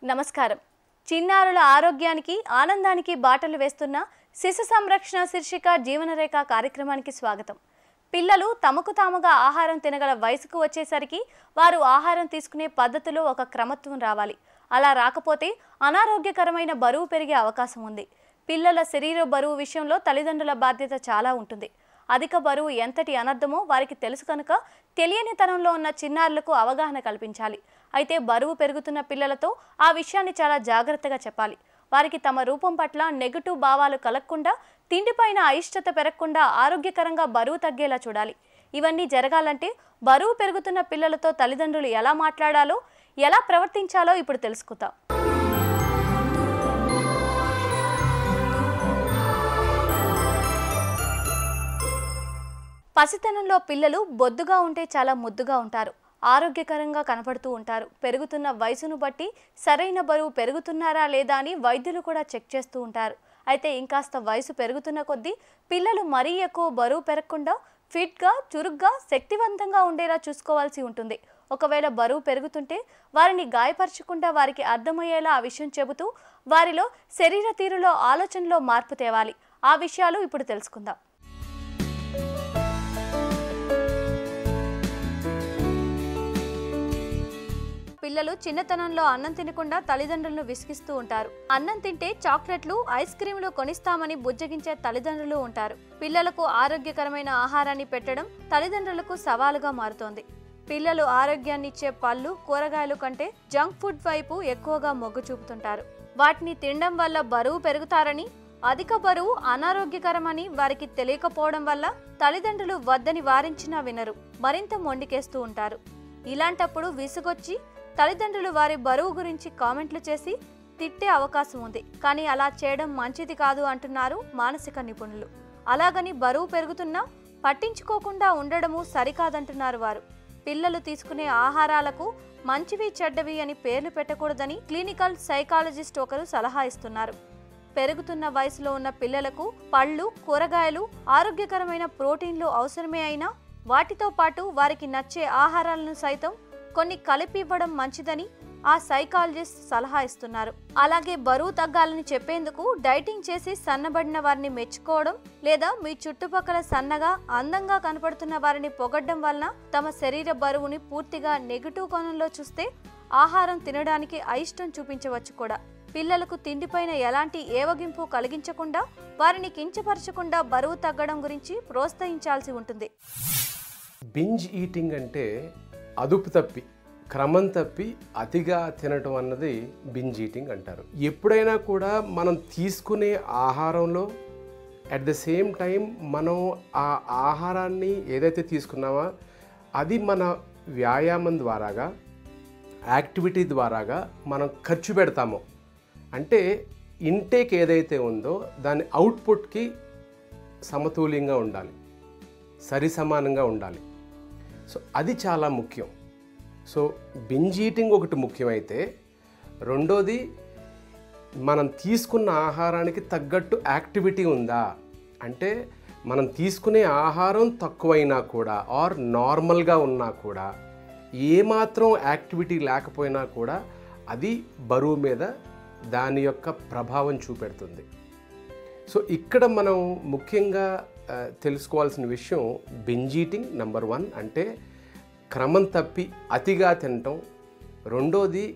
నమస్కారం చిన్నారుల ఆరోగ్యానికి ఆనందానికి బాటలు వేస్తున్న శిశు సంరక్షణ శీర్షిక జీవనరేఖ కార్యక్రమానికి స్వాగతం పిల్లలు తమకు తాముగా ఆహారం తినగల వయసుకు వచ్చేసరికి వారు ఆహారం తీసుకునే పద్ధతిలో ఒక క్రమత్వం రావాలి అలా రాకపోతే అనారోగ్యకరమైన బరువు పెరిగే అవకాశం ఉంది పిల్లల శరీర బరువు విషయంలో తల్లిదండ్రుల బాధ్యత చాలా ఉంటుంది అధిక బరువు ఎంతటి అనర్థమో వారికి తెలుసు కనుక తెలియని తనంలో ఉన్న చిన్నారులకు అవగాహన కల్పించాలి అయితే బరువు పెరుగుతున్న పిల్లలతో ఆ విషయాన్ని చాలా జాగ్రత్తగా చెప్పాలి వారికి తమ రూపం పట్ల నెగటివ్ భావాలు కలగకుండా తిండిపైన అయిష్టత పెరగకుండా ఆరోగ్యకరంగా బరువు తగ్గేలా చూడాలి ఇవన్నీ జరగాలంటే బరువు పెరుగుతున్న పిల్లలతో తల్లిదండ్రులు ఎలా మాట్లాడాలో ఎలా ప్రవర్తించాలో ఇప్పుడు తెలుసుకుందాం పసితనంలో పిల్లలు బొద్దుగా ఉంటే చాలా ముద్దుగా ఉంటారు ఆరోగ్యకరంగా కనపడుతూ ఉంటారు పెరుగుతున్న వయసును బట్టి సరైన బరువు పెరుగుతున్నారా లేదా అని వైద్యులు కూడా చెక్ చేస్తూ ఉంటారు అయితే ఇంకాస్త వయసు పెరుగుతున్న కొద్దీ పిల్లలు మరీ ఎక్కువ బరువు పెరగకుండా ఫిట్గా చురుగ్గా శక్తివంతంగా ఉండేలా చూసుకోవాల్సి ఉంటుంది ఒకవేళ బరువు పెరుగుతుంటే వారిని గాయపరచకుండా వారికి అర్థమయ్యేలా ఆ విషయం చెబుతూ వారిలో శరీర తీరులో ఆలోచనలో మార్పు తేవాలి ఆ విషయాలు ఇప్పుడు తెలుసుకుందాం పిల్లలు చిన్నతనంలో అన్నం తినకుండా తల్లిదండ్రులను విసిగిస్తూ ఉంటారు అన్నం తింటే చాక్లెట్లు ఐస్ క్రీంలు కొనిస్తామని బుజ్జగించే తల్లిదండ్రులు ఉంటారు పిల్లలకు ఆరోగ్యకరమైన ఆహారాన్ని పెట్టడం తల్లిదండ్రులకు సవాలుగా మారుతోంది పిల్లలు ఆరోగ్యాన్ని ఇచ్చే పళ్ళు కూరగాయలు కంటే జంక్ ఫుడ్ వైపు ఎక్కువగా మొగ్గు చూపుతుంటారు వాటిని తినడం వల్ల బరువు పెరుగుతారని అధిక బరువు అనారోగ్యకరమని వారికి తెలియకపోవడం వల్ల తల్లిదండ్రులు వద్దని వారించినా వినరు మరింత మొండికేస్తూ ఉంటారు ఇలాంటప్పుడు విసుగొచ్చి తల్లిదండ్రులు వారి బరువు గురించి కామెంట్లు చేసి తిట్టే అవకాశం ఉంది కానీ అలా చేయడం మంచిది కాదు అంటున్నారు మానసిక నిపుణులు అలాగని బరువు పెరుగుతున్నా పట్టించుకోకుండా ఉండడము సరికాదంటున్నారు వారు పిల్లలు తీసుకునే ఆహారాలకు మంచివి చెడ్డవి అని పేర్లు పెట్టకూడదని క్లినికల్ సైకాలజిస్ట్ ఒకరు సలహా ఇస్తున్నారు పెరుగుతున్న వయసులో ఉన్న పిల్లలకు పళ్ళు కూరగాయలు ఆరోగ్యకరమైన ప్రోటీన్లు అవసరమే అయినా వాటితో పాటు వారికి నచ్చే ఆహారాలను సైతం కొన్ని కలిపి ఇవ్వడం మంచిదని ఆ సైకాలజిస్ట్ సలహా ఇస్తున్నారు అలాగే బరువు తగ్గాలని చెప్పేందుకు డైటింగ్ చేసి సన్నబడిన వారిని మెచ్చుకోవడం లేదా మీ చుట్టుపక్కల సన్నగా అందంగా కనపడుతున్న వారిని పొగడ్డం వలన తమ శరీర బరువుని పూర్తిగా నెగిటివ్ కోణంలో చూస్తే ఆహారం తినడానికి అయిష్టం చూపించవచ్చు కూడా పిల్లలకు తిండిపైన ఎలాంటి ఏవగింపు కలిగించకుండా వారిని కించపరచకుండా బరువు తగ్గడం గురించి ప్రోత్సహించాల్సి ఉంటుంది బింజ్ ఈటింగ్ అంటే అదుపు తప్పి క్రమం తప్పి అతిగా తినటం అన్నది బింజ్ ఈటింగ్ అంటారు ఎప్పుడైనా కూడా మనం తీసుకునే ఆహారంలో అట్ ద సేమ్ టైం మనం ఆ ఆహారాన్ని ఏదైతే తీసుకున్నామో అది మన వ్యాయామం ద్వారాగా యాక్టివిటీ ద్వారాగా మనం ఖర్చు పెడతామో అంటే ఇంటేక్ ఏదైతే ఉందో దాని అవుట్పుట్కి సమతుల్యంగా ఉండాలి సరి సమానంగా ఉండాలి సో అది చాలా ముఖ్యం సో బింజ్ ఈటింగ్ ఒకటి ముఖ్యమైతే రెండోది మనం తీసుకున్న ఆహారానికి తగ్గట్టు యాక్టివిటీ ఉందా అంటే మనం తీసుకునే ఆహారం తక్కువైనా కూడా ఆర్ నార్మల్గా ఉన్నా కూడా ఏమాత్రం యాక్టివిటీ లేకపోయినా కూడా అది బరువు మీద దాని యొక్క ప్రభావం చూపెడుతుంది సో ఇక్కడ మనం ముఖ్యంగా ఆ, తెలుసుకోవాల్సిన విషయం బింజ్ ఈటింగ్ నెంబర్ వన్ అంటే క్రమం తప్పి అతిగా తినటం రెండోది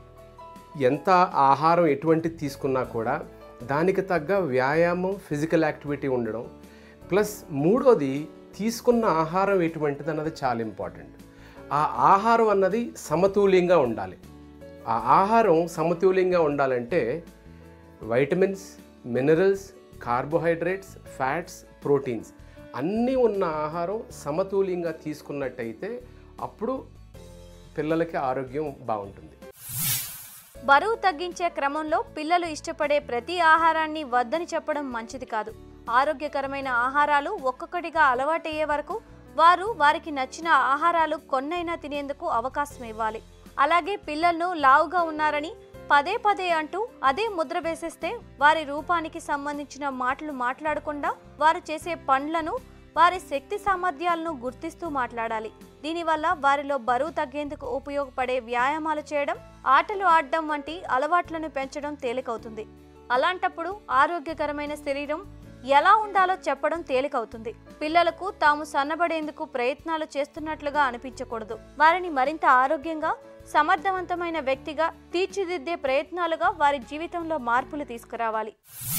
ఎంత ఆహారం ఎటువంటిది తీసుకున్నా కూడా దానికి తగ్గ వ్యాయామం ఫిజికల్ యాక్టివిటీ ఉండడం ప్లస్ మూడోది తీసుకున్న ఆహారం ఎటువంటిది అన్నది చాలా ఇంపార్టెంట్ ఆ ఆహారం అన్నది సమతుల్యంగా ఉండాలి ఆ ఆహారం సమతుల్యంగా ఉండాలంటే vitamins minerals carbohydrates fats proteins అన్నీ ఉన్న ఆహారం సమతుల్యంగా తీసుకున్నట్టయితే అప్పుడు పిల్లలకి ఆరోగ్యం బాగుంటుంది బరువు తగ్గించే క్రమంలో పిల్లలు ఇష్టపడే ప్రతి ఆహారాన్ని వద్దని చెప్పడం మంచిది కాదు ఆరోగ్యకరమైన ఆహారాలు ఒక్కొక్కటిగా అలవాటయ్యే వరకు వారు వారికి నచ్చిన ఆహారాలు కొన్నైనా తినేందుకు అవకాశం ఇవ్వాలి అలాగే పిల్లలను లావుగా ఉన్నారని పదే పదే అంటూ అదే ముద్ర వేసేస్తే వారి రూపానికి సంబంధించిన మాటలు మాట్లాడకుండా వారు చేసే పనులను వారి శక్తి సామర్థ్యాలను గుర్తిస్తూ మాట్లాడాలి దీనివల్ల వారిలో బరువు తగ్గేందుకు ఉపయోగపడే వ్యాయామాలు చేయడం ఆటలు ఆడడం వంటి అలవాట్లను పెంచడం తేలికవుతుంది అలాంటప్పుడు ఆరోగ్యకరమైన శరీరం ఎలా ఉండాలో చెప్పడం తేలికవుతుంది పిల్లలకు తాము సన్నబడేందుకు ప్రయత్నాలు చేస్తున్నట్లుగా అనిపించకూడదు వారిని మరింత ఆరోగ్యంగా సమర్థవంతమైన వ్యక్తిగా తీర్చిదిద్దే ప్రయత్నాలుగా వారి జీవితంలో మార్పులు తీసుకురావాలి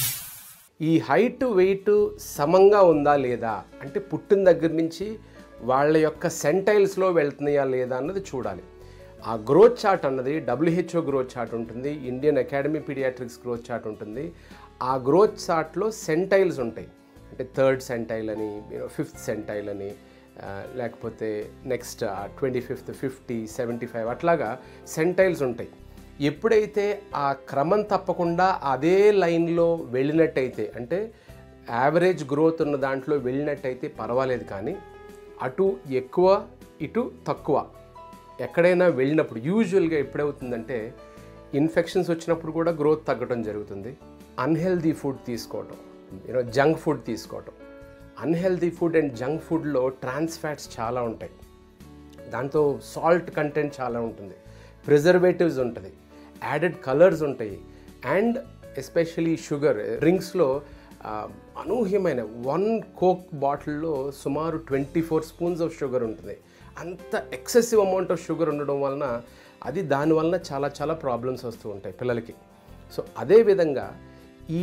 ఈ హైట్ వెయిట్ సమంగా ఉందా లేదా అంటే పుట్టిన దగ్గర నుంచి వాళ్ళ యొక్క సెంటైల్స్లో వెళ్తున్నాయా లేదా అన్నది చూడాలి ఆ గ్రోత్ చార్ట్ అన్నది డబ్ల్యూహెచ్ఓ గ్రోత్ చార్ట్ ఉంటుంది Indian Academy Pediatrics growth chart ఉంటుంది ఆ గ్రోత్ చార్ట్లో సెంటైల్స్ ఉంటాయి అంటే థర్డ్ సెంటైల్ అని ఫిఫ్త్ సెంటైల్ అని ఆ, లేకపోతే next twenty fifth fifty seventy five అట్లాగా సెంటైల్స్ ఉంటాయి ఎప్పుడైతే ఆ క్రమం తప్పకుండా అదే లైన్లో వెళ్ళినట్టయితే అంటే యావరేజ్ గ్రోత్ ఉన్న దాంట్లో వెళ్ళినట్టయితే పర్వాలేదు కానీ అటు ఎక్కువ ఇటు తక్కువ ఎక్కడైనా వెళ్ళినప్పుడు యూజువల్గా ఎప్పుడవుతుందంటే ఇన్ఫెక్షన్స్ వచ్చినప్పుడు కూడా గ్రోత్ తగ్గడం జరుగుతుంది అన్హెల్దీ ఫుడ్ తీసుకోవటం యూనో జంక్ ఫుడ్ తీసుకోవటం అన్హెల్దీ ఫుడ్ అండ్ జంక్ ఫుడ్లో ట్రాన్స్ ఫ్యాట్స్ చాలా ఉంటాయి దాంతో సాల్ట్ కంటెంట్ చాలా ఉంటుంది ప్రిజర్వేటివ్స్ ఉంటుంది యాడెడ్ కలర్స్ ఉంటాయి అండ్ ఎస్పెషలీ షుగర్ డ్రింక్స్లో అనూహ్యమైన వన్ కోక్ బాటిల్లో సుమారు twenty four spoons of sugar ఉంటుంది అంత ఎక్సెసివ్ అమౌంట్ ఆఫ్ షుగర్ ఉండడం వలన అది దాని వలన చాలా చాలా ప్రాబ్లమ్స్ వస్తూ ఉంటాయి పిల్లలకి సో అదేవిధంగా ఈ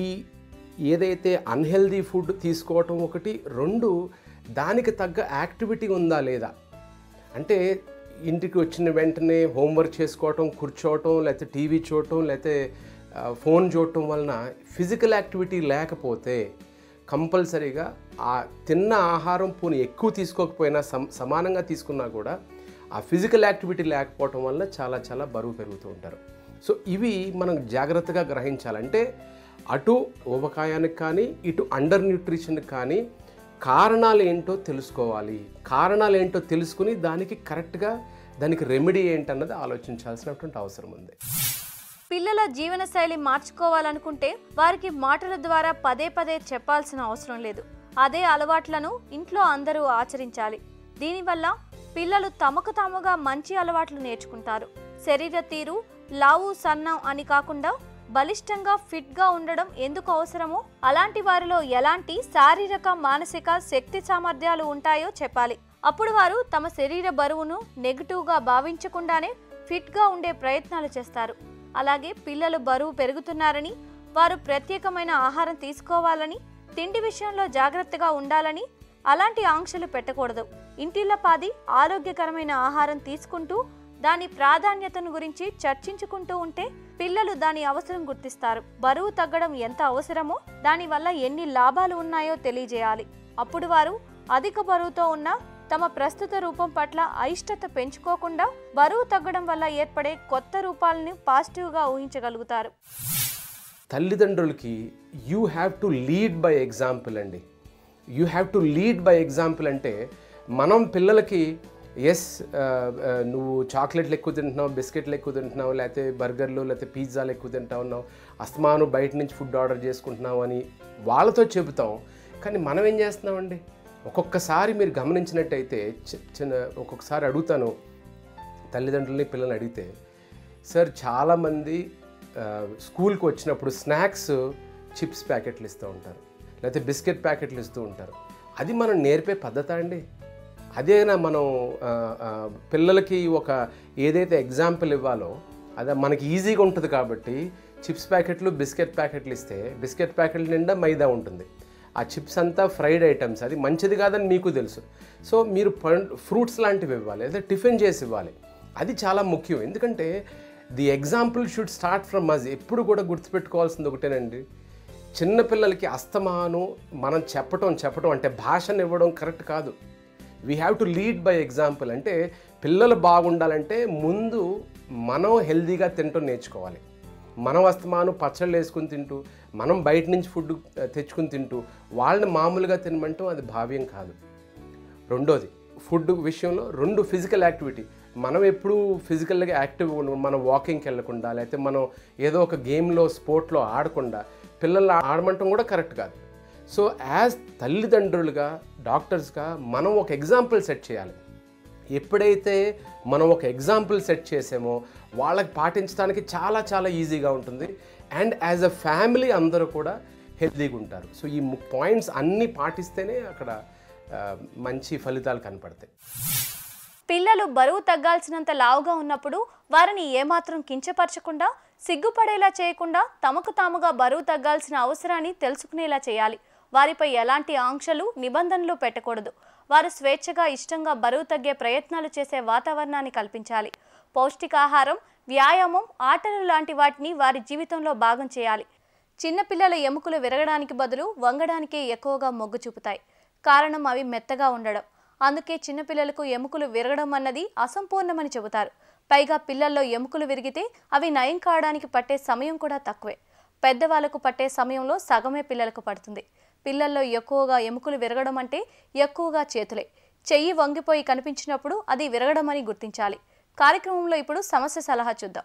ఏదైతే అన్హెల్దీ ఫుడ్ తీసుకోవటం ఒకటి రెండు దానికి తగ్గ యాక్టివిటీ ఉందా లేదా అంటే ఇంటికి వచ్చిన వెంటనే హోంవర్క్ చేసుకోవటం కూర్చోవటం లేకపోతే టీవీ చూడటం లేకపోతే ఆ, ఫోన్ చూడటం వలన ఫిజికల్ యాక్టివిటీ లేకపోతే కంపల్సరీగా ఆ తిన్న ఆహారం పోనీ ఎక్కువ తీసుకోకపోయినా సమ సమానంగా తీసుకున్నా కూడా ఆ ఫిజికల్ యాక్టివిటీ లేకపోవటం వల్ల చాలా చాలా బరువు పెరుగుతూ ఉంటారు సో ఇవి మనం జాగ్రత్తగా గ్రహించాలంటే అటు ఊబకాయానికి కానీ ఇటు అండర్ న్యూట్రిషన్కి కానీ కారణాలు ఏంటో తెలుసుకోవాలి కారణాలు ఏంటో తెలుసుకుని దానికి కరెక్ట్గా దానికి రెమెడీ ఏంటన్నది ఆలోచించాల్సినటువంటి అవసరం ఉంది పిల్లల జీవనశైలి మార్చుకోవాలనుకుంటే వారికి మాటల ద్వారా పదే పదే చెప్పాల్సిన అవసరం లేదు అదే అలవాట్లను ఇంట్లో అందరూ ఆచరించాలి దీనివల్ల పిల్లలు తమకు తాముగా మంచి అలవాట్లు నేర్చుకుంటారు శరీర తీరు లావు సన్నం అని కాకుండా బలిష్టంగా ఫిట్గా ఉండడం ఎందుకు అవసరమో అలాంటి వారిలో ఎలాంటి శారీరక మానసిక శక్తి సామర్థ్యాలు ఉంటాయో చెప్పాలి అప్పుడు వారు తమ శరీర బరువును నెగిటివ్గా భావించకుండానే ఫిట్గా ఉండే ప్రయత్నాలు చేస్తారు అలాగే పిల్లలు బరువు పెరుగుతున్నారని వారు ప్రత్యేకమైన ఆహారం తీసుకోవాలని తిండి విషయంలో జాగ్రత్తగా ఉండాలని అలాంటి ఆంక్షలు పెట్టకూడదు ఇంటిల్లపాది ఆరోగ్యకరమైన ఆహారం తీసుకుంటూ దాని ప్రాధాన్యతను గురించి చర్చించుకుంటూ ఉంటే పిల్లలు దాని అవసరం గుర్తిస్తారు బరువు తగ్గడం ఎంత అవసరమో దానివల్ల ఎన్ని లాభాలు ఉన్నాయో తెలియజేయాలి అప్పుడు వారు అధిక బరువుతో ఉన్న తమ ప్రస్తుత రూపం పట్ల అయిష్టత పెంచుకోకుండా బరువు తగ్గడం వల్ల ఏర్పడే కొత్త రూపాలని పాజిటివ్గా ఊహించగలుగుతారు తల్లిదండ్రులకి you have to lead by example అండి you have to lead by example అంటే మనం పిల్లలకి ఎస్ నువ్వు చాక్లెట్లు ఎక్కువ తింటున్నావు బిస్కెట్లు ఎక్కువ తింటున్నావు లేకపోతే బర్గర్లు లేకపోతే పిజ్జాలు ఎక్కువ తింటా ఉన్నావు అస్తమాను బయట నుంచి ఫుడ్ ఆర్డర్ చేసుకుంటున్నావు అని వాళ్ళతో చెబుతాం కానీ మనం ఏం చేస్తున్నామండి ఒక్కొక్కసారి మీరు గమనించినట్టయితే చి- చిన్న ఒక్కొక్కసారి అడుగుతాను తల్లిదండ్రులని పిల్లల్ని అడిగితే సార్ చాలామంది ఆ, స్కూల్కి వచ్చినప్పుడు స్నాక్స్ చిప్స్ ప్యాకెట్లు ఇస్తూ ఉంటారు లేకపోతే బిస్కెట్ ప్యాకెట్లు ఇస్తూ ఉంటారు అది మనం నేర్పే పద్ధత అండి అదేనా మనం ఆ, ఆ, పిల్లలకి ఒక ఏదైతే ఎగ్జాంపుల్ ఇవ్వాలో అదే మనకి ఈజీగా ఉంటుంది కాబట్టి చిప్స్ ప్యాకెట్లు బిస్కెట్ ప్యాకెట్లు ఇస్తే బిస్కెట్ ప్యాకెట్ల నిండా మైదా ఉంటుంది ఆ చిప్స్ అంతా ఫ్రైడ్ ఐటమ్స్ అది మంచిది కాదని మీకు తెలుసు సో మీరు ఫ్రూట్స్ లాంటివి ఇవ్వాలి లేదా టిఫిన్ చేసి ఇవ్వాలి అది చాలా ముఖ్యం ఎందుకంటే the example should start from us ఎప్పుడు కూడా గుర్తుపెట్టుకోవాల్సింది ఒకటేనండి చిన్నపిల్లలకి అస్తమాను మనం చెప్పటం చెప్పటం అంటే భాషను ఇవ్వడం కరెక్ట్ కాదు we have to lead by example అంటే పిల్లలు బాగుండాలంటే ముందు మనం హెల్దీగా తింటూ నేర్చుకోవాలి మనం అస్తమాను పచ్చళ్ళు వేసుకుని తింటూ మనం బయట నుంచి ఫుడ్ తెచ్చుకుని తింటూ వాళ్ళని మామూలుగా తినమంటాం అది భావ్యం కాదు రెండోది ఫుడ్ విషయంలో రెండు ఫిజికల్ యాక్టివిటీ మనం ఎప్పుడు ఫిజికల్గా యాక్టివ్ మనం వాకింగ్కి వెళ్ళకుండా లేకపోతే మనం ఏదో ఒక గేమ్లో స్పోర్ట్లో ఆడకుండా పిల్లలు ఆడమంటం కూడా కరెక్ట్ కాదు సో యాజ్ తల్లిదండ్రులుగా డాక్టర్స్గా మనం ఒక ఎగ్జాంపుల్ సెట్ చేయాలి ఎప్పుడైతే మనం ఒక ఎగ్జాంపుల్ సెట్ చేసామో వాళ్ళకి పాటించడానికి చాలా చాలా ఈజీగా ఉంటుంది అండ్ యాజ్ అ ఫ్యామిలీ అందరూ కూడా హెల్తీగా ఉంటారు సో ఈ పాయింట్స్ అన్నీ పాటిస్తేనే అక్కడ ఆ, మంచి ఫలితాలు కనపడతాయి పిల్లలు బరువు తగ్గాల్సినంత లావుగా ఉన్నప్పుడు వారిని ఏమాత్రం కించపరచకుండా సిగ్గుపడేలా చేయకుండా తమకు తాముగా బరువు తగ్గాల్సిన అవసరాన్ని తెలుసుకునేలా చేయాలి వారిపై ఎలాంటి ఆంక్షలు నిబంధనలు పెట్టకూడదు వారు స్వేచ్ఛగా ఇష్టంగా బరువు తగ్గే ప్రయత్నాలు చేసే వాతావరణాన్ని కల్పించాలి పౌష్టికాహారం వ్యాయామం ఆటలు లాంటి వాటిని వారి జీవితంలో భాగం చేయాలి చిన్నపిల్లల ఎముకలు విరగడానికి బదులు వంగడానికే ఎక్కువగా మొగ్గు చూపుతాయి కారణం అవి మెత్తగా ఉండడం అందుకే చిన్నపిల్లలకు ఎముకలు విరగడం అన్నది అసంపూర్ణమని చెబుతారు పైగా పిల్లల్లో ఎముకలు విరిగితే అవి నయం కావడానికి పట్టే సమయం కూడా తక్కువే పెద్దవాళ్లకు పట్టే సమయంలో సగమే పిల్లలకు పడుతుంది పిల్లల్లో ఎక్కువగా ఎముకలు విరగడం అంటే ఎక్కువగా చేతులే చెయ్యి వంగిపోయి కనిపించినప్పుడు అది విరగడం అని గుర్తించాలి కార్యక్రమంలో ఇప్పుడు సమస్య సలహా చూద్దాం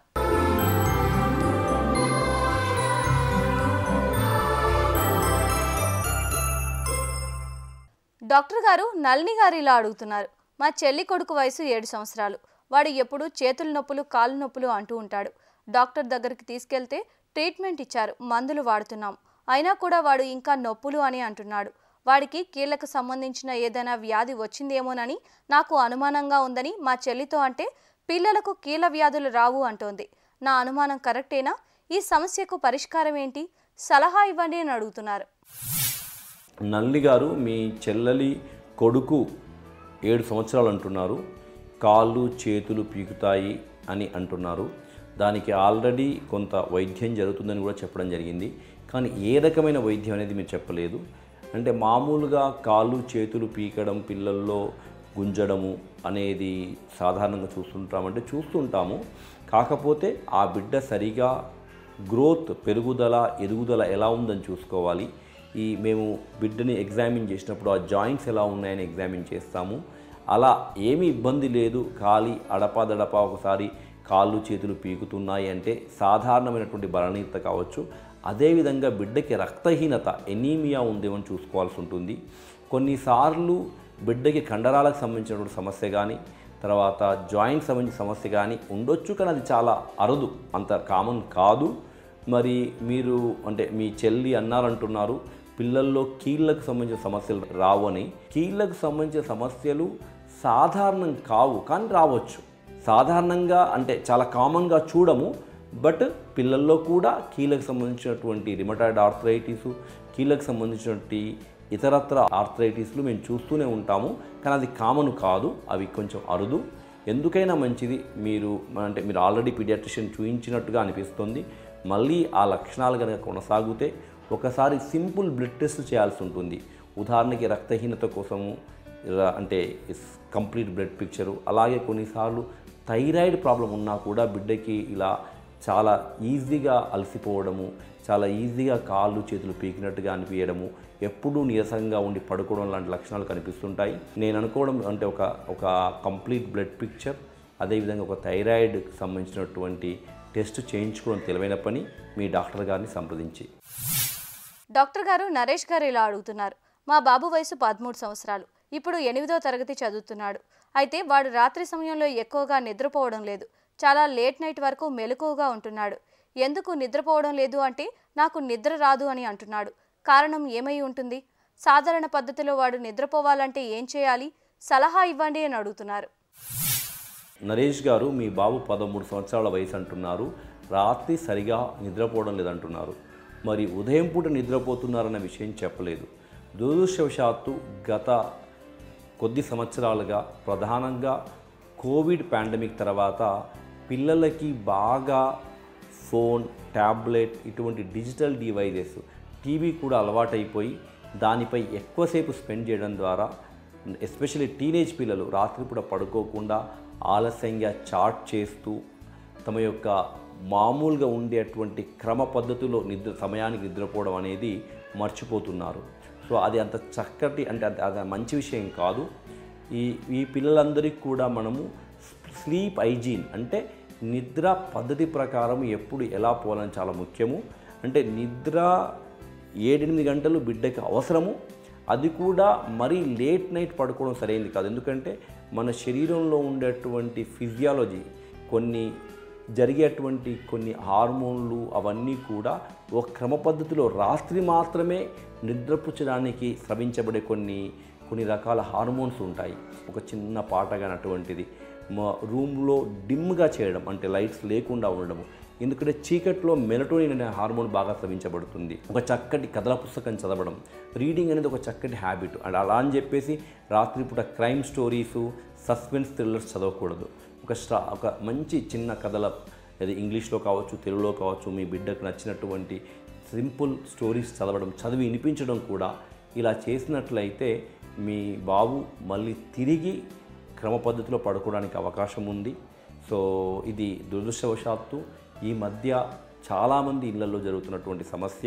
డాక్టర్ గారు నళిని గారు ఇలా అడుగుతున్నారు మా చెల్లి కొడుకు వయసు ఏడు సంవత్సరాలు వాడు ఎప్పుడు చేతుల నొప్పులు కాళ్ళు నొప్పులు అంటూ ఉంటాడు డాక్టర్ దగ్గరికి తీసుకెళ్తే ట్రీట్మెంట్ ఇచ్చారు మందులు వాడుతున్నాం అయినా కూడా వాడు ఇంకా నొప్పులు అని అంటున్నాడు వాడికి కీళ్లకు సంబంధించిన ఏదైనా వ్యాధి వచ్చిందేమోనని నాకు అనుమానంగా ఉందని మా చెల్లితో అంటే పిల్లలకు కీళ్ళ వ్యాధులు రావు అంటోంది నా అనుమానం కరెక్టేనా ఈ సమస్యకు పరిష్కారం ఏంటి సలహా ఇవ్వండి అని అడుగుతున్నారు నల్లి గారు మీ చెల్లెలి కొడుకు ఏడు సంవత్సరాలు అంటున్నారు కాళ్ళు చేతులు పీకుతాయి అని అంటున్నారు దానికి ఆల్రెడీ కొంత వైద్యం జరుగుతుందని కూడా చెప్పడం జరిగింది కానీ ఏ రకమైన వైద్యం అనేది మీరు చెప్పలేదు అంటే మామూలుగా కాళ్ళు చేతులు పీకడం పిల్లల్లో గుంజడము అనేది సాధారణంగా చూస్తుంటామంటే చూస్తుంటాము కాకపోతే ఆ బిడ్డ సరిగా గ్రోత్ పెరుగుదల ఎదుగుదల ఎలా ఉందని చూసుకోవాలి ఈ మేము బిడ్డని ఎగ్జామిన్ చేసినప్పుడు ఆ జాయింట్స్ ఎలా ఉన్నాయని ఎగ్జామిన్ చేస్తాము అలా ఏమీ ఇబ్బంది లేదు ఖాళీ అడపాదడపా ఒకసారి కాళ్ళు చేతులు పీకుతున్నాయి అంటే సాధారణమైనటువంటి బలహీనత కావచ్చు అదేవిధంగా బిడ్డకి రక్తహీనత ఎనీమియా ఉందేమో అని చూసుకోవాల్సి ఉంటుంది కొన్నిసార్లు బిడ్డకి కండరాలకు సంబంధించినటువంటి సమస్య కానీ తర్వాత జాయింట్ సంబంధించిన సమస్య కానీ ఉండొచ్చు కానీ అది చాలా అరుదు అంత కామన్ కాదు మరి మీరు అంటే మీ చెల్లి అన్నారంటున్నారు పిల్లల్లో కీళ్ళకు సంబంధించిన సమస్యలు రావు అని కీళ్ళకు సంబంధించిన సమస్యలు సాధారణం కావు కానీ రావచ్చు సాధారణంగా అంటే చాలా కామన్గా చూడము బట్ పిల్లల్లో కూడా కీళ్ళకు సంబంధించినటువంటి రిమటాయిడ్ ఆర్థరైటిస్ కీళ్ళకు సంబంధించినటువంటి ఇతరత్ర ఆర్థరైటిస్లు మేము చూస్తూనే ఉంటాము కానీ అది కామన్ కాదు అవి కొంచెం అరుదు ఎందుకైనా మంచిది మీరు అంటే మీరు ఆల్రెడీ పీడియాట్రిషియన్ చూయించినట్టుగా అనిపిస్తుంది మళ్ళీ ఆ లక్షణాలు కనుక కొనసాగితే ఒకసారి సింపుల్ బ్లడ్ టెస్ట్ చేయాల్సి ఉంటుంది ఉదాహరణకి రక్తహీనత కోసము ర- అంటే కంప్లీట్ బ్లడ్ పిక్చరు అలాగే కొన్నిసార్లు థైరాయిడ్ ప్రాబ్లం ఉన్నా కూడా బిడ్డకి ఇలా చాలా ఈజీగా అలసిపోవడము చాలా ఈజీగా కాళ్ళు చేతులు పీకినట్టుగా అనిపించడము ఎప్పుడూ నీరసంగా ఉండి పడుకోవడం లాంటి లక్షణాలు కనిపిస్తుంటాయి నేను అనుకోవడం అంటే ఒక ఒక కంప్లీట్ బ్లడ్ పిక్చర్ అదేవిధంగా ఒక థైరాయిడ్కి సంబంధించినటువంటి టెస్ట్ చేయించుకోవడం తెలివైన పని మీ డాక్టర్ గారిని సంప్రదించి డాక్టర్ గారు నరేష్ గారు ఇలా అడుగుతున్నారు మా బాబు వయసు పదమూడు సంవత్సరాలు ఇప్పుడు ఎనిమిదో తరగతి చదువుతున్నాడు అయితే వాడు రాత్రి సమయంలో ఎక్కువగా నిద్రపోవడం లేదు చాలా లేట్ నైట్ వరకు మెలకువగా ఉంటున్నాడు ఎందుకు నిద్రపోవడం లేదు అంటే నాకు నిద్ర రాదు అని అంటున్నాడు కారణం ఏమై ఉంటుంది సాధారణ పద్ధతిలో వాడు నిద్రపోవాలంటే ఏం చేయాలి సలహా ఇవ్వండి అని అడుగుతున్నారు నరేష్ గారు మీ బాబు పదమూడు సంవత్సరాల వయసు అంటున్నారు రాత్రి సరిగా నిద్రపోవడం లేదంటున్నారు మరి ఉదయం పూట నిద్రపోతున్నారన్న విషయం చెప్పలేదు దురదృష్టవశాత్తు గత కొద్ది సంవత్సరాలుగా ప్రధానంగా కోవిడ్ పాండమిక్ తర్వాత పిల్లలకి బాగా ఫోన్ ట్యాబ్లెట్ ఇటువంటి డిజిటల్ డివైజెస్ టీవీ కూడా అలవాటైపోయి దానిపై ఎక్కువసేపు స్పెండ్ చేయడం ద్వారా ఎస్పెషల్లీ టీనేజ్ పిల్లలు రాత్రిపూట పడుకోకుండా ఆలస్యంగా చాట్ చేస్తూ తమ యొక్క మామూలుగా ఉండేటువంటి క్రమ పద్ధతిలో నిద్ర సమయానికి నిద్రపోవడం అనేది మర్చిపోతున్నారు సో అది అంత చక్కటి అంటే అది అది మంచి విషయం కాదు ఈ ఈ పిల్లలందరికీ కూడా మనము స్లీప్ హైజీన్ అంటే నిద్ర పద్ధతి ప్రకారం ఎప్పుడు ఎలా పోవాలని చాలా ముఖ్యము అంటే నిద్ర ఏడెనిమిది గంటలు బిడ్డకి అవసరము అది కూడా మరీ లేట్ నైట్ పడుకోవడం సరైనది కాదు ఎందుకంటే మన శరీరంలో ఉండేటువంటి ఫిజియాలజీ కొన్ని జరిగేటువంటి కొన్ని హార్మోన్లు అవన్నీ కూడా ఒక క్రమ పద్ధతిలో రాత్రి మాత్రమే నిద్రపుచ్చడానికి స్రవించబడే కొన్ని కొన్ని రకాల హార్మోన్స్ ఉంటాయి ఒక చిన్న పాట కానీ అటువంటిది మా రూమ్లో డిమ్గా చేయడం అంటే లైట్స్ లేకుండా ఉండడము ఎందుకంటే చీకట్లో మెలటోనిన్ అనే హార్మోన్ బాగా స్రవించబడుతుంది ఒక చక్కటి కథల పుస్తకం చదవడం రీడింగ్ అనేది ఒక చక్కటి హ్యాబిట్ అండ్ అలా అని చెప్పేసి రాత్రిపూట క్రైమ్ స్టోరీసు సస్పెన్స్ థ్రిల్లర్స్ చదవకూడదు ఒక స్టా ఒక మంచి చిన్న కథల అది ఇంగ్లీష్లో కావచ్చు తెలుగులో కావచ్చు మీ బిడ్డకు నచ్చినటువంటి సింపుల్ స్టోరీస్ చదవడం చదివి వినిపించడం కూడా ఇలా చేసినట్లయితే మీ బాబు మళ్ళీ తిరిగి క్రమ పద్ధతిలో పడుకోవడానికి అవకాశం ఉంది సో ఇది దురదృష్టవశాత్తు ఈ మధ్య చాలామంది ఇళ్లలో జరుగుతున్నటువంటి సమస్య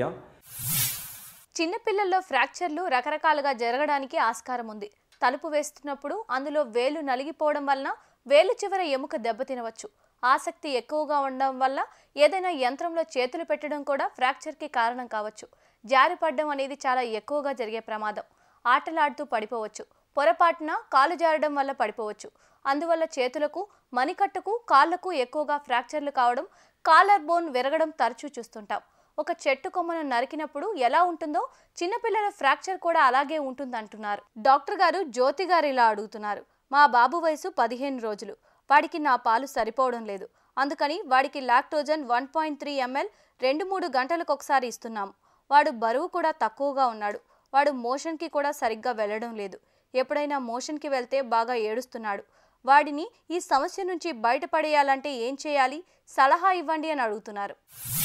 చిన్నపిల్లల్లో ఫ్రాక్చర్లు రకరకాలుగా జరగడానికి ఆస్కారం ఉంది తలుపు వేస్తున్నప్పుడు అందులో వేలు నలిగిపోవడం వలన వేలు చివర ఎముక దెబ్బతినవచ్చు ఆసక్తి ఎక్కువగా ఉండడం వల్ల ఏదైనా యంత్రంలో చేతులు పెట్టడం కూడా ఫ్రాక్చర్కి కారణం కావచ్చు జారిపడడం అనేది చాలా ఎక్కువగా జరిగే ప్రమాదం ఆటలాడుతూ పడిపోవచ్చు పొరపాటున కాలు జారడం వల్ల పడిపోవచ్చు అందువల్ల చేతులకు మణికట్టుకు కాళ్లకు ఎక్కువగా ఫ్రాక్చర్లు కావడం కాలర్ బోన్ విరగడం తరచూ చూస్తుంటాం ఒక చెట్టు కొమ్మను నరికినప్పుడు ఎలా ఉంటుందో చిన్నపిల్లల ఫ్రాక్చర్ కూడా అలాగే ఉంటుందంటున్నారు డాక్టర్ గారు జ్యోతి గారు ఇలా అడుగుతున్నారు మా బాబు వయసు పదిహేను రోజులు వాడికి నా పాలు సరిపోవడం లేదు అందుకని వాడికి Lactogen one point three ml రెండు మూడు గంటలకు ఒకసారి ఇస్తున్నాము వాడు బరువు కూడా తక్కువగా ఉన్నాడు వాడు మోషన్కి కూడా సరిగ్గా వెళ్ళడం లేదు ఎప్పుడైనా మోషన్కి వెళ్తే బాగా ఏడుస్తున్నాడు వాడిని ఈ సమస్య నుంచి బయటపడేయాలంటే ఏం చేయాలి సలహా ఇవ్వండి అని అడుగుతున్నారు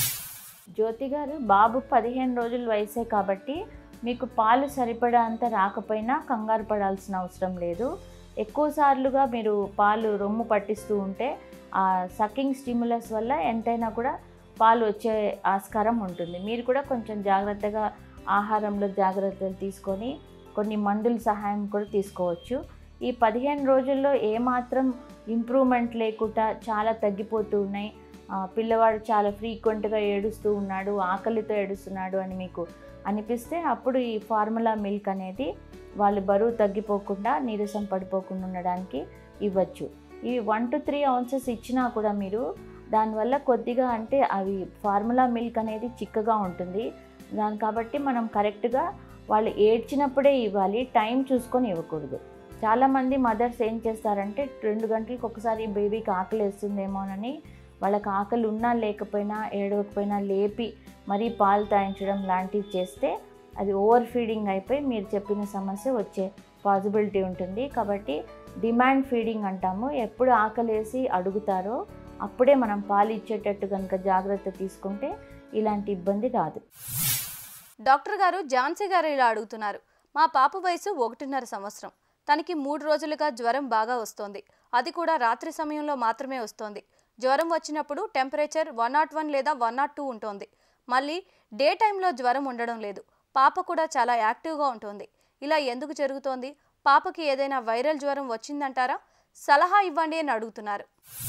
జ్యోతి గారు బాబు పదిహేను రోజుల వయసే కాబట్టి మీకు పాలు సరిపడా అంత రాకపోయినా కంగారు పడాల్సిన అవసరం లేదు ఎక్కువ సార్లుగా మీరు పాలు రొమ్ము పట్టిస్తూ ఉంటే ఆ సకింగ్ స్టిమ్యులస్ వల్ల ఎంతైనా కూడా పాలు వచ్చే ఆస్కారం ఉంటుంది మీరు కూడా కొంచెం జాగ్రత్తగా ఆహారంలో జాగ్రత్తలు తీసుకొని కొన్ని మందుల సహాయం కూడా తీసుకోవచ్చు ఈ పదిహేను రోజుల్లో ఏమాత్రం ఇంప్రూవ్మెంట్ లేకుండా చాలా తగ్గిపోతూ ఉన్నాయి ఆ, పిల్లవాడు చాలా ఫ్రీక్వెంట్గా ఏడుస్తూ ఉన్నాడు ఆకలితో ఏడుస్తున్నాడు అని మీకు అనిపిస్తే అప్పుడు ఈ ఫార్ములా మిల్క్ అనేది వాళ్ళు బరువు తగ్గిపోకుండా నీరసం పడిపోకుండా ఉండడానికి ఇవ్వచ్చు ఈ వన్ టు త్రీ ఔన్సెస్ ఇచ్చినా కూడా మీరు దానివల్ల కొద్దిగా అంటే అవి ఫార్ములా మిల్క్ అనేది చిక్కగా ఉంటుంది దాని కాబట్టి మనం కరెక్ట్గా వాళ్ళు ఏడ్చినప్పుడే ఇవ్వాలి టైం చూసుకొని ఇవ్వకూడదు చాలామంది మదర్స్ ఏం చేస్తారంటే రెండు గంటలకు ఒకసారి బేబీకి ఆకలి వేస్తుందేమోనని వాళ్ళకి ఆకలి ఉన్నా లేకపోయినా ఏడవకపోయినా లేపి మరీ పాలు తాయించడం లాంటివి చేస్తే అది ఓవర్ ఫీడింగ్ అయిపోయి మీరు చెప్పిన సమస్య వచ్చే పాసిబిలిటీ ఉంటుంది కాబట్టి డిమాండ్ ఫీడింగ్ అంటాము ఎప్పుడు ఆకలేసి అడుగుతారో అప్పుడే మనం పాలు ఇచ్చేటట్టు కనుక జాగ్రత్త తీసుకుంటే ఇలాంటి ఇబ్బంది రాదు డాక్టర్ గారు ఝాన్సీ గారు ఇలా అడుగుతున్నారు మా పాప వయసు ఒకటిన్నర సంవత్సరం తనకి మూడు రోజులుగా జ్వరం బాగా వస్తోంది అది కూడా రాత్రి సమయంలో మాత్రమే వస్తోంది జ్వరం వచ్చినప్పుడు టెంపరేచర్ వన్ నాట్ వన్ లేదా వన్ నాట్ టూ ఉంటుంది మళ్ళీ డే టైంలో జ్వరం ఉండడం లేదు పాప కూడా చాలా యాక్టివ్గా ఉంటుంది ఇలా ఎందుకు జరుగుతోంది పాపకి ఏదైనా వైరల్ జ్వరం వచ్చిందంటారా సలహా ఇవ్వండి అని అడుగుతున్నారు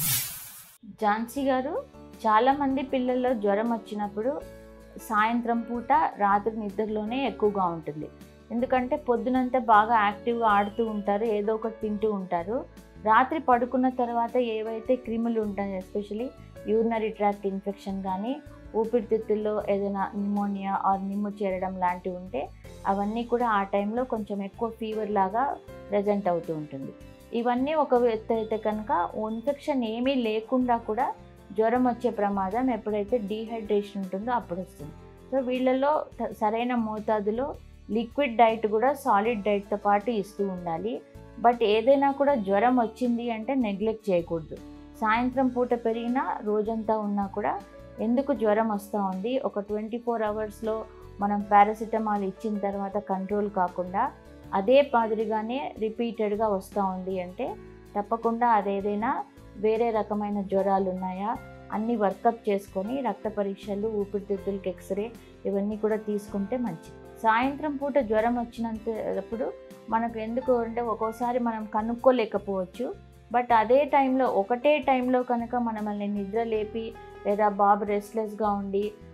ఝాన్సీ గారు చాలామంది పిల్లల్లో జ్వరం వచ్చినప్పుడు సాయంత్రం పూట రాత్రి నిద్రలోనే ఎక్కువగా ఉంటుంది ఎందుకంటే పొద్దునంతా బాగా యాక్టివ్గా ఆడుతూ ఉంటారు ఏదో ఒకటి తింటూ ఉంటారు రాత్రి పడుకున్న తర్వాత ఏవైతే క్రిములు ఉంటాయి ఎస్పెషలీ యూరినరీ ట్రాక్ట్ ఇన్ఫెక్షన్ కానీ ఊపిరితిత్తుల్లో ఏదైనా నిమోనియా ఆర్ నిమ్ము చేరడం లాంటివి ఉంటే అవన్నీ కూడా ఆ టైంలో కొంచెం ఎక్కువ ఫీవర్ లాగా ప్రజెంట్ అవుతూ ఉంటుంది ఇవన్నీ ఒక ఎత్తు అయితే కనుక ఇన్ఫెక్షన్ ఏమీ లేకుండా కూడా జ్వరం వచ్చే ప్రమాదం ఎప్పుడైతే డీహైడ్రేషన్ ఉంటుందో అప్పుడు వస్తుంది సో వీళ్ళలో త- సరైన మోతాదులో లిక్విడ్ డైట్ కూడా సాలిడ్ డైట్తో పాటు ఇస్తూ ఉండాలి బట్ ఏదైనా కూడా జ్వరం వచ్చింది అంటే నెగ్లెక్ట్ చేయకూడదు సాయంత్రం పూట పెరిగినా రోజంతా ఉన్నా కూడా ఎందుకు జ్వరం వస్తూ ఉంది ఒక ట్వంటీ ఫోర్ అవర్స్లో మనం పారాసిటమాల్ ఇచ్చిన తర్వాత కంట్రోల్ కాకుండా అదే మాదిరిగానే రిపీటెడ్గా వస్తూ ఉంది అంటే తప్పకుండా అదేదైనా వేరే రకమైన జ్వరాలు ఉన్నాయా అన్నీ వర్కప్ చేసుకొని రక్త పరీక్షలు ఊపిరితిత్తులకి ఎక్స్రే ఇవన్నీ కూడా తీసుకుంటే మంచిది సాయంత్రం పూట జ్వరం వచ్చినంతప్పుడు మనకు ఎందుకు అంటే ఒక్కోసారి మనం కనుక్కోలేకపోవచ్చు బట్ అదే టైంలో ఒకటే టైంలో కనుక మనల్ని నిద్ర లేపి లేదా బాబు రెస్ట్లెస్గా ఉండి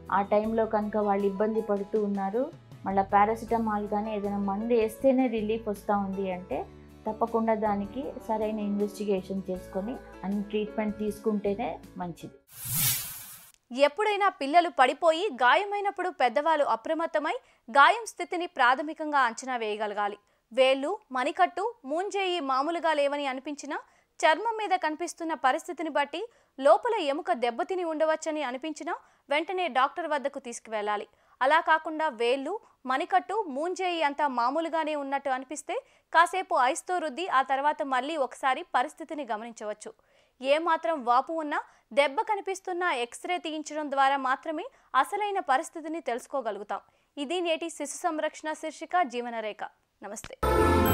ఆ టైంలో కనుక వాళ్ళు ఇబ్బంది పడుతూ ఉన్నారు మళ్ళీ పారాసిటమాల్ కానీ ఏదైనా మందు వేస్తేనే రిలీఫ్ వస్తూ ఉంది అంటే తప్పకుండా దానికి సరైన ఇన్వెస్టిగేషన్ చేసుకొని అన్ని ట్రీట్మెంట్ తీసుకుంటేనే మంచిది ఎప్పుడైనా పిల్లలు పడిపోయి గాయమైనప్పుడు పెద్దవాళ్ళు అప్రమత్తమై గాయం స్థితిని ప్రాథమికంగా అంచనా వేయగలగాలి వేళ్ళు మణికట్టు మూంజేయి మామూలుగా లేవని అనిపించినా చర్మం మీద కనిపిస్తున్న పరిస్థితిని బట్టి లోపల ఎముక దెబ్బతిని ఉండవచ్చని అనిపించినా వెంటనే డాక్టర్ వద్దకు తీసుకువెళ్ళాలి అలా కాకుండా వేళ్ళు మణికట్టు మూంజేయి అంతా మామూలుగానే ఉన్నట్టు అనిపిస్తే కాసేపు ఐస్తో రుద్ది ఆ తర్వాత మళ్ళీ ఒకసారి పరిస్థితిని గమనించవచ్చు ఏమాత్రం వాపు ఉన్నా దెబ్బ కనిపిస్తున్నా ఎక్స్రే తీయించడం ద్వారా మాత్రమే అసలైన పరిస్థితిని తెలుసుకోగలుగుతాం ఇది నేటి శిశు సంరక్షణ శీర్షిక జీవనరేఖ నమస్తే